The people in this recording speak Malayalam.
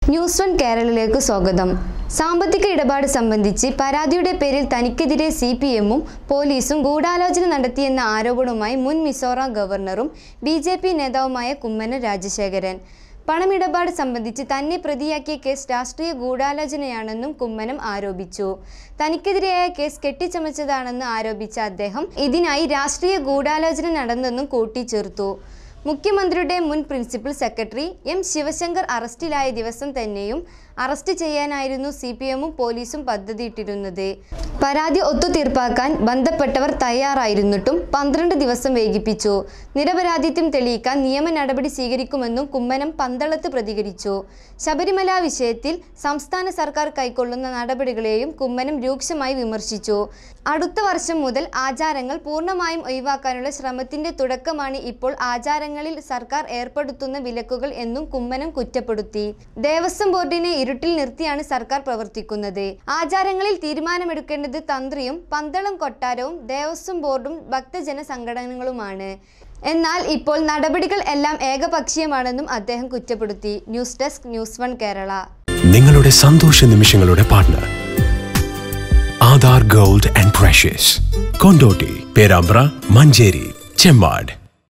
ന്യൂസ് വൺ കേരളയിലേക്ക് സ്വാഗതം സാമ്പത്തിക ഇടപാട് സംബന്ധിച്ച് പരാതിയുടെ പേരിൽ തനിക്കെതിരെ സി പി എമ്മും പോലീസും ഗൂഢാലോചന നടത്തിയെന്ന ആരോപണവുമായി മുൻ മിസോറാം ഗവർണറും ബി ജെ പി നേതാവുമായ കുമ്മനം രാജശേഖരൻ പണമിടപാട് സംബന്ധിച്ച് തന്നെ പ്രതിയാക്കിയ കേസ് രാഷ്ട്രീയ ഗൂഢാലോചനയാണെന്നും കുമ്മനം ആരോപിച്ചു തനിക്കെതിരെയായ കേസ് കെട്ടിച്ചമച്ചതാണെന്ന് ആരോപിച്ച അദ്ദേഹം ഇതിനായി രാഷ്ട്രീയ ഗൂഢാലോചന നടന്നെന്നും കൂട്ടിച്ചേർത്തു മുഖ്യമന്ത്രിയുടെ മുൻ പ്രിൻസിപ്പൽ സെക്രട്ടറി എം ശിവശങ്കർ അറസ്റ്റിലായ ദിവസം തന്നെയും അറസ്റ്റ് ചെയ്യാനായിരുന്നു സി പി എമ്മും പോലീസും പദ്ധതിയിട്ടിരുന്നത് പരാതി ഒത്തുതീർപ്പാക്കാൻ ബന്ധപ്പെട്ടവർ തയ്യാറായിരുന്നിട്ടും പന്ത്രണ്ട് ദിവസം വൈകിപ്പിച്ചു നിരപരാധിത്വം തെളിയിക്കാൻ നിയമ നടപടി സ്വീകരിക്കുമെന്നും കുമ്മനം പന്തളത്ത് പ്രതികരിച്ചു ശബരിമല വിഷയത്തിൽ സംസ്ഥാന സർക്കാർ കൈക്കൊള്ളുന്ന നടപടികളെയും കുമ്മനം രൂക്ഷമായി വിമർശിച്ചു അടുത്ത വർഷം മുതൽ ആചാരങ്ങൾ പൂർണ്ണമായും ഒഴിവാക്കാനുള്ള ശ്രമത്തിന്റെ തുടക്കമാണ് ഇപ്പോൾ ആചാരങ്ങളിൽ സർക്കാർ ഏർപ്പെടുത്തുന്ന വിലക്കുകൾ എന്നും കുമ്മനം കുറ്റപ്പെടുത്തി ദേവസ്വം ബോർഡിനെ ഇരുട്ടിൽ നിർത്തിയാണ് സർക്കാർ പ്രവർത്തിക്കുന്നത് ആചാരങ്ങളിൽ തീരുമാനമെടുക്കേണ്ടത് തന്ത്രിയും പന്തളം കൊട്ടാരവും ദേവസ്വം ബോർഡും ഭക്തജന സംഘടനകളുമാണ് എന്നാൽ ഇപ്പോൾ നടപടികൾ എല്ലാം ഏകപക്ഷീയമാണെന്നും അദ്ദേഹം കുറ്റപ്പെടുത്തി news desk news one Kerala നിങ്ങളുടെ സന്തോഷ നിമിഷങ്ങളുടെ partner Aadhaar gold and precious Kondotty Perambra Manjeri Chemmad